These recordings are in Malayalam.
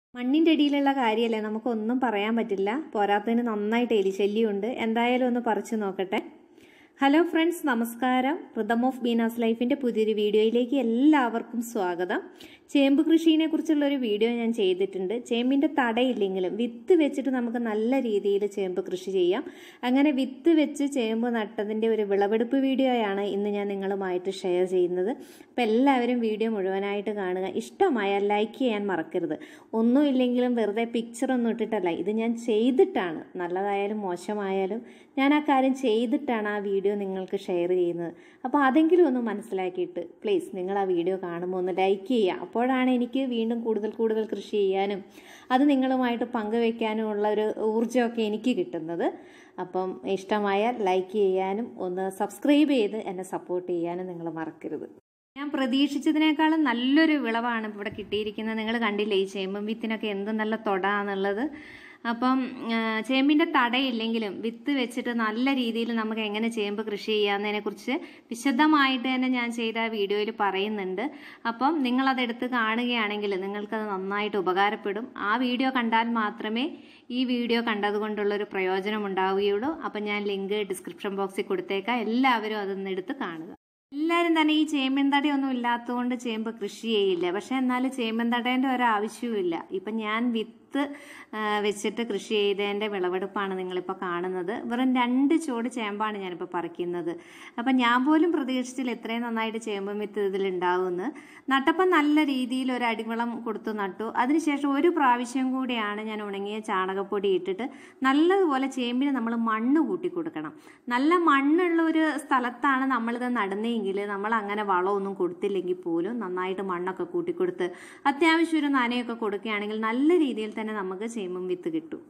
മണ്ണിൻ്റെ അടിയിലുള്ള കാര്യമല്ലേ നമുക്കൊന്നും പറയാൻ പറ്റില്ല പോരാത്തതിന് നന്നായിട്ട് എലിശല്യമുണ്ട് എന്തായാലും ഒന്ന് പറിച്ചു നോക്കട്ടെ ഹലോ ഫ്രണ്ട്സ് നമസ്കാരം റിതം ഓഫ് ബീനാസ് ലൈഫിൻ്റെ പുതിയൊരു വീഡിയോയിലേക്ക് എല്ലാവർക്കും സ്വാഗതം ചേമ്പ് കൃഷിയെ കുറിച്ചുള്ള ഒരു വീഡിയോ ഞാൻ ചെയ്തിട്ടുണ്ട് ചേമ്പിൻ്റെ തടയില്ലെങ്കിലും വിത്ത് വെച്ചിട്ട് നമുക്ക് നല്ല രീതിയിൽ ചേമ്പ് കൃഷി ചെയ്യാം അങ്ങനെ വിത്ത് വെച്ച് ചേമ്പ് നട്ടതിൻ്റെ ഒരു വിളവെടുപ്പ് വീഡിയോയാണ് ഇന്ന് ഞാൻ നിങ്ങളുമായിട്ട് ഷെയർ ചെയ്യുന്നത് അപ്പോൾ എല്ലാവരും വീഡിയോ മുഴുവനായിട്ട് കാണുക ഇഷ്ടമായാൽ ലൈക്ക് ചെയ്യാൻ മറക്കരുത് ഒന്നും ഇല്ലെങ്കിലും വെറുതെ പിക്ചറൊന്നും ഇട്ടിട്ടല്ല ഇത് ഞാൻ ചെയ്തിട്ടാണ് നല്ലതായാലും മോശമായാലും ഞാൻ ആ കാര്യം ചെയ്തിട്ടാണ് ആ വീഡിയോ നിങ്ങൾക്ക് ഷെയർ ചെയ്യുന്നത് അപ്പോൾ അതെങ്കിലും ഒന്ന് മനസ്സിലാക്കിയിട്ട് പ്ലീസ് നിങ്ങൾ ആ വീഡിയോ കാണുമ്പോൾ ഒന്ന് ലൈക്ക് ചെയ്യുക അപ്പോഴാണ് എനിക്ക് വീണ്ടും കൂടുതൽ കൂടുതൽ കൃഷി ചെയ്യാനും അത് നിങ്ങളുമായിട്ട് പങ്കുവെക്കാനും ഉള്ള ഒരു ഊർജ്ജമൊക്കെ എനിക്ക് കിട്ടുന്നത് അപ്പം ഇഷ്ടമായാൽ ലൈക്ക് ചെയ്യാനും ഒന്ന് സബ്സ്ക്രൈബ് ചെയ്ത് എന്നെ സപ്പോർട്ട് ചെയ്യാനും നിങ്ങൾ മറക്കരുത് ഞാൻ പ്രതീക്ഷിച്ചതിനേക്കാളും നല്ലൊരു വിളവാണ് ഇവിടെ കിട്ടിയിരിക്കുന്നത് നിങ്ങൾ കണ്ടില്ലേ ഈ ചേമ്പും വിത്തിനൊക്കെ എന്ത് നല്ല തൊടാന്നുള്ളത് അപ്പം ചേമ്പിൻ്റെ തടയില്ലെങ്കിലും വിത്ത് വെച്ചിട്ട് നല്ല രീതിയിൽ നമുക്ക് എങ്ങനെ ചേമ്പ് കൃഷി ചെയ്യാമെന്നതിനെക്കുറിച്ച് വിശദമായിട്ട് തന്നെ ഞാൻ ചെയ്ത വീഡിയോയിൽ പറയുന്നുണ്ട് അപ്പം നിങ്ങളതെടുത്ത് കാണുകയാണെങ്കിൽ നിങ്ങൾക്കത് നന്നായിട്ട് ഉപകാരപ്പെടും ആ വീഡിയോ കണ്ടാൽ മാത്രമേ ഈ വീഡിയോ കണ്ടതുകൊണ്ടുള്ളൊരു പ്രയോജനം ഉണ്ടാവുകയുള്ളൂ അപ്പം ഞാൻ ലിങ്ക് ഡിസ്ക്രിപ്ഷൻ ബോക്സിൽ കൊടുത്തേക്കാം എല്ലാവരും അതൊന്ന് എടുത്ത് കാണുക എല്ലാവരും തന്നെ ഈ ചേമ്പന്തട ഒന്നും ഇല്ലാത്തതുകൊണ്ട് ചേമ്പ് കൃഷി ചെയ്യില്ല പക്ഷെ എന്നാൽ ചേമ്പന്തടേൻ്റെ ഒരാവശ്യവുമില്ല ഇപ്പം ഞാൻ വിത്ത് വെച്ചിട്ട് കൃഷി ചെയ്തതിൻ്റെ വിളവെടുപ്പാണ് നിങ്ങളിപ്പോൾ കാണുന്നത് വെറും രണ്ട് ചോട് ചേമ്പാണ് ഞാനിപ്പോൾ പറിക്കുന്നത് അപ്പം ഞാൻ പോലും പ്രതീക്ഷിച്ചില്ല ഇത്രയും നന്നായിട്ട് ചേമ്പും വിത്ത് ഇതിലുണ്ടാവുമെന്ന് നട്ടപ്പം നല്ല രീതിയിൽ ഒരു അടിവളം കൊടുത്തു നട്ടു അതിനുശേഷം ഒരു പ്രാവശ്യം കൂടിയാണ് ഞാൻ ഉണങ്ങിയ ചാണകപ്പൊടി ഇട്ടിട്ട് നല്ലതുപോലെ ചേമ്പിന് നമ്മൾ മണ്ണ് കൂട്ടി കൊടുക്കണം നല്ല മണ്ണുള്ള ഒരു സ്ഥലത്താണ് നമ്മളിത് നടുന്നതെങ്കിൽ നമ്മൾ അങ്ങനെ വളമൊന്നും കൊടുത്തില്ലെങ്കിൽ പോലും നന്നായിട്ട് മണ്ണൊക്കെ കൂട്ടിക്കൊടുത്ത് അത്യാവശ്യം ഒരു നനയൊക്കെ കൊടുക്കുകയാണെങ്കിൽ നല്ല രീതിയിൽ തന്നെ നമുക്ക് ചേമ്പും വിത്ത് കിട്ടും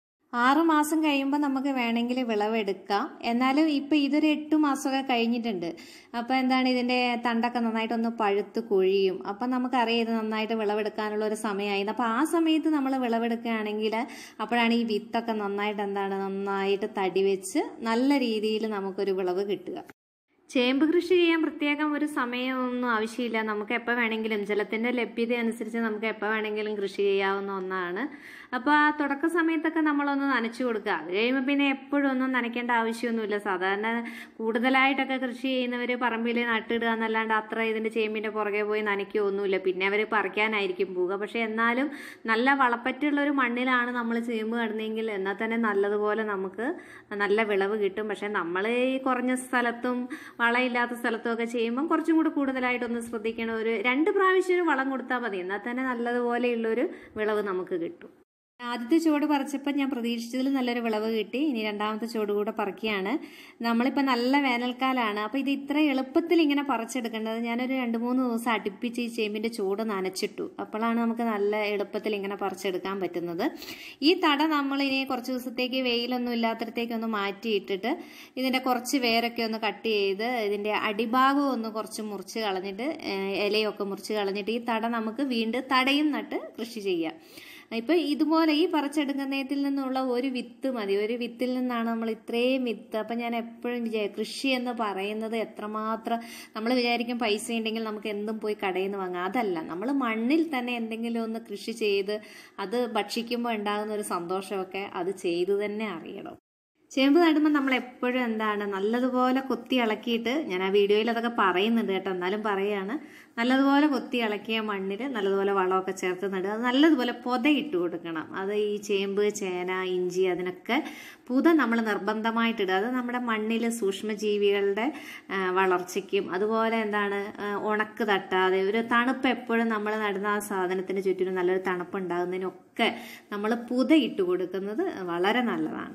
ആറു മാസം കഴിയുമ്പോൾ നമുക്ക് വേണമെങ്കിൽ വിളവെടുക്കാം എന്നാലും ഇപ്പം ഇതൊരു എട്ട് മാസമൊക്കെ കഴിഞ്ഞിട്ടുണ്ട് അപ്പോൾ എന്താണ് ഇതിൻ്റെ തണ്ടൊക്കെ നന്നായിട്ടൊന്ന് പഴുത്ത് കൊഴിയും അപ്പം നമുക്കറിയാം ഇത് നന്നായിട്ട് വിളവെടുക്കാനുള്ള ഒരു സമയമായി അപ്പോൾ ആ സമയത്ത് നമ്മൾ വിളവെടുക്കുകയാണെങ്കിൽ അപ്പോഴാണ് ഈ വിത്തൊക്കെ നന്നായിട്ട് എന്താണ് നന്നായിട്ട് തടി വെച്ച് നല്ല രീതിയിൽ നമുക്കൊരു വിളവ് കിട്ടുക ചേമ്പ് കൃഷി ചെയ്യാൻ പ്രത്യേകം ഒരു സമയമൊന്നും ആവശ്യമില്ല നമുക്ക് എപ്പോൾ വേണമെങ്കിലും ജലത്തിൻ്റെ ലഭ്യത അനുസരിച്ച് നമുക്ക് എപ്പോൾ വേണമെങ്കിലും കൃഷി ചെയ്യാവുന്ന ഒന്നാണ് അപ്പോൾ ആ തുടക്ക സമയത്തൊക്കെ നമ്മളൊന്ന് നനച്ചു കൊടുക്കുക അത് കഴിയുമ്പോൾ പിന്നെ എപ്പോഴും ഒന്നും നനയ്ക്കേണ്ട ആവശ്യമൊന്നുമില്ല സാധാരണ കൂടുതലായിട്ടൊക്കെ കൃഷി ചെയ്യുന്നവർ പറമ്പിൽ നട്ടിടുക എന്നല്ലാണ്ട് അത്ര ഇതിൻ്റെ ചേമ്പിൻ്റെ പുറകെ പോയി നനയ്ക്കുകയൊന്നുമില്ല പിന്നെ അവർ പറിക്കാനായിരിക്കും പോവുക പക്ഷേ എന്നാലും നല്ല വളപ്പറ്റുള്ള ഒരു മണ്ണിലാണ് നമ്മൾ ചേമ്പ് നടുന്നതെങ്കിൽ എന്നാൽ തന്നെ നല്ലതുപോലെ നമുക്ക് നല്ല വിളവ് കിട്ടും പക്ഷേ നമ്മൾ ഈ കുറഞ്ഞ സ്ഥലത്തും വളമില്ലാത്ത സ്ഥലത്തുമൊക്കെ ചെയ്യുമ്പം കുറച്ചും കൂടി കൂടുതലായിട്ടൊന്ന് ശ്രദ്ധിക്കണം ഒരു രണ്ട് പ്രാവശ്യം ഒരു വളം കൊടുത്താൽ മതി എന്നാൽ തന്നെ നല്ലതുപോലെയുള്ളൊരു വിളവ് നമുക്ക് കിട്ടും ആദ്യത്തെ ചുവട് പറിച്ചപ്പോൾ ഞാൻ പ്രതീക്ഷിച്ചതിൽ നല്ലൊരു വിളവ് കിട്ടി ഇനി രണ്ടാമത്തെ ചുവട് കൂടെ പറിക്കുകയാണ് നമ്മളിപ്പോൾ നല്ല വേനൽക്കാലമാണ് അപ്പോൾ ഇത് ഇത്ര എളുപ്പത്തിൽ ഇങ്ങനെ പറിച്ചെടുക്കേണ്ടത് ഞാനൊരു രണ്ട് മൂന്ന് ദിവസം അടുപ്പിച്ച് ഈ ചേമ്പിൻ്റെ ചൂട് നനച്ചിട്ടു അപ്പോഴാണ് നമുക്ക് നല്ല എളുപ്പത്തിൽ ഇങ്ങനെ പറിച്ചെടുക്കാൻ പറ്റുന്നത് ഈ തട നമ്മൾ ഇനി കുറച്ച് ദിവസത്തേക്ക് വെയിലൊന്നും ഇല്ലാത്തടത്തേക്ക് ഒന്ന് മാറ്റിയിട്ടിട്ട് ഇതിൻ്റെ കുറച്ച് വേരൊക്കെ ഒന്ന് കട്ട് ചെയ്ത് ഇതിൻ്റെ അടിഭാഗം ഒന്ന് കുറച്ച് മുറിച്ച് കളഞ്ഞിട്ട് ഇലയൊക്കെ മുറിച്ച് കളഞ്ഞിട്ട് ഈ തട നമുക്ക് വീണ്ടും തടയും നട്ട് കൃഷി ചെയ്യാം ഇപ്പം ഇതുപോലെ ഈ പറിച്ചെടുക്കുന്നതിൽ നിന്നുള്ള ഒരു വിത്ത് മതി ഒരു വിത്തിൽ നിന്നാണ് നമ്മൾ ഇത്രയും വിത്ത് അപ്പം ഞാൻ എപ്പോഴും വിചാ കൃഷി എന്ന് പറയുന്നത് എത്രമാത്രം നമ്മൾ വിചാരിക്കും പൈസ ഉണ്ടെങ്കിൽ നമുക്ക് എന്തും പോയി കടയിൽ നിന്ന് വാങ്ങാം അതല്ല നമ്മൾ മണ്ണിൽ തന്നെ എന്തെങ്കിലും ഒന്ന് കൃഷി ചെയ്ത് അത് ഭക്ഷിക്കുമ്പോൾ ഉണ്ടാകുന്ന ഒരു സന്തോഷമൊക്കെ അത് ചെയ്തു തന്നെ അറിയണം ചേമ്പ് നടുമ്പോൾ നമ്മൾ എപ്പോഴും എന്താണ് നല്ലതുപോലെ കൊത്തി ഇളക്കിയിട്ട് ഞാൻ ആ വീഡിയോയിൽ അതൊക്കെ പറയുന്നുണ്ട് കേട്ടോ എന്നാലും പറയാണ് നല്ലതുപോലെ കൊത്തി ഇളക്കിയ മണ്ണിൽ നല്ലതുപോലെ വളമൊക്കെ ചേർത്ത് നടുക അത് നല്ലതുപോലെ പൊതയിട്ട് കൊടുക്കണം അത് ഈ ചേമ്പ് ചേന ഇഞ്ചി അതിനൊക്കെ പുത നമ്മൾ നിർബന്ധമായിട്ട് ഇടുക അത് നമ്മുടെ മണ്ണിൽ സൂക്ഷ്മജീവികളുടെ വളർച്ചയ്ക്കും അതുപോലെ എന്താണ് ഉണക്ക് തട്ടാതെ ഒരു തണുപ്പ് എപ്പോഴും നമ്മൾ നടുന്ന ആ സാധനത്തിന് ചുറ്റിനും നല്ലൊരു തണുപ്പ് ഉണ്ടാകുന്നതിനൊക്കെ നമ്മൾ പുത ഇട്ട് കൊടുക്കുന്നത് വളരെ നല്ലതാണ്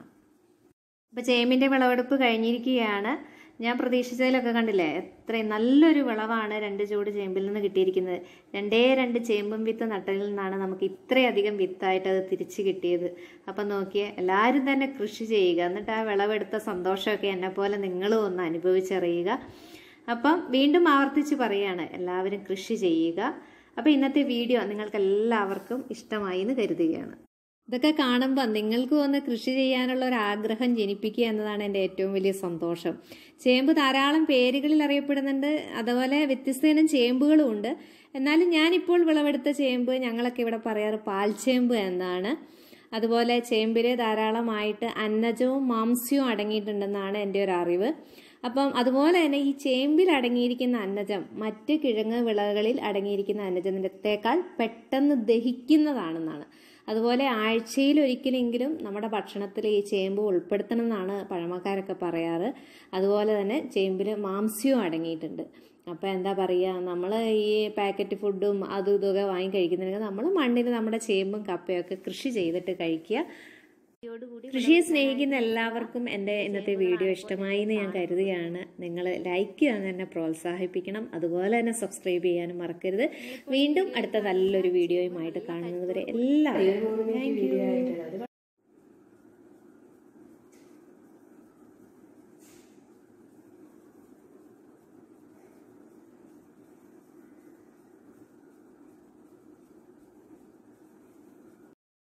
ഇപ്പോൾ ചേമ്പിൻ്റെ വിളവെടുപ്പ് കഴിഞ്ഞിരിക്കുകയാണ് ഞാൻ പ്രതീക്ഷിച്ചതിലൊക്കെ കണ്ടില്ലേ എത്രയും നല്ലൊരു വിളവാണ് രണ്ട് ചൂട് ചേമ്പിൽ നിന്ന് കിട്ടിയിരിക്കുന്നത് രണ്ടേ രണ്ട് ചേമ്പും വിത്ത് നട്ടലിൽ നിന്നാണ് നമുക്ക് ഇത്രയധികം വിത്തായിട്ട് അത് തിരിച്ചു കിട്ടിയത് അപ്പം നോക്കിയേ എല്ലാവരും തന്നെ കൃഷി ചെയ്യുക എന്നിട്ട് ആ വിളവെടുത്ത സന്തോഷമൊക്കെ എന്നെ പോലെ നിങ്ങളും ഒന്ന് അനുഭവിച്ചറിയുക അപ്പം വീണ്ടും ആവർത്തിച്ച് പറയുകയാണ് എല്ലാവരും കൃഷി ചെയ്യുക അപ്പോൾ ഇന്നത്തെ വീഡിയോ നിങ്ങൾക്ക് എല്ലാവർക്കും ഇഷ്ടമായി എന്ന് കരുതുകയാണ് ഇതൊക്കെ കാണുമ്പോൾ നിങ്ങൾക്കും ഒന്ന് കൃഷി ചെയ്യാനുള്ള ഒരു ആഗ്രഹം ജനിപ്പിക്കുക എന്നതാണ് എൻ്റെ ഏറ്റവും വലിയ സന്തോഷം ചേമ്പ് ധാരാളം പേരുകളിൽ അറിയപ്പെടുന്നുണ്ട് അതുപോലെ വ്യത്യസ്തയിനം ചേമ്പുകളും ഉണ്ട് എന്നാലും ഞാനിപ്പോൾ വിളവെടുത്ത ചേമ്പ് ഞങ്ങളൊക്കെ ഇവിടെ പറയാറ് പാൽച്ചേമ്പ് എന്നാണ് അതുപോലെ ചേമ്പിൽ ധാരാളമായിട്ട് അന്നജവും മാംസ്യവും അടങ്ങിയിട്ടുണ്ടെന്നാണ് എൻ്റെ ഒരു അറിവ് അപ്പം അതുപോലെ തന്നെ ഈ ചേമ്പിൽ അടങ്ങിയിരിക്കുന്ന അന്നജം മറ്റ് കിഴങ്ങ് വിളകളിൽ അടങ്ങിയിരിക്കുന്ന അന്നജത്തിനേക്കാൾ പെട്ടെന്ന് ദഹിക്കുന്നതാണെന്നാണ് അതുപോലെ ആഴ്ചയിൽ ഒരിക്കലെങ്കിലും നമ്മുടെ ഭക്ഷണത്തിൽ ഈ ചേമ്പ് ഉൾപ്പെടുത്തണം എന്നാണ് പഴമക്കാരൊക്കെ പറയാറ് അതുപോലെ തന്നെ ചേമ്പിൽ മാംസ്യവും അടങ്ങിയിട്ടുണ്ട് അപ്പോൾ എന്താ പറയുക നമ്മൾ ഈ പാക്കറ്റ് ഫുഡും അതും ഇതൊക്കെ വാങ്ങി കഴിക്കുന്നുണ്ടെങ്കിൽ നമ്മൾ മണ്ണിൽ നമ്മുടെ ചേമ്പും കപ്പയൊക്കെ കൃഷി ചെയ്തിട്ട് കഴിക്കുക കൃഷിയെ സ്നേഹിക്കുന്ന എല്ലാവർക്കും എൻ്റെ ഇന്നത്തെ വീഡിയോ ഇഷ്ടമായി എന്ന് ഞാൻ കരുതുകയാണ് നിങ്ങൾ ലൈക്ക് ചെയ്യാൻ തന്നെ പ്രോത്സാഹിപ്പിക്കണം അതുപോലെ തന്നെ സബ്സ്ക്രൈബ് ചെയ്യാനും മറക്കരുത് വീണ്ടും അടുത്ത നല്ലൊരു വീഡിയോയുമായിട്ട് കാണുന്നത് വരെ എല്ലാവരും താങ്ക് യു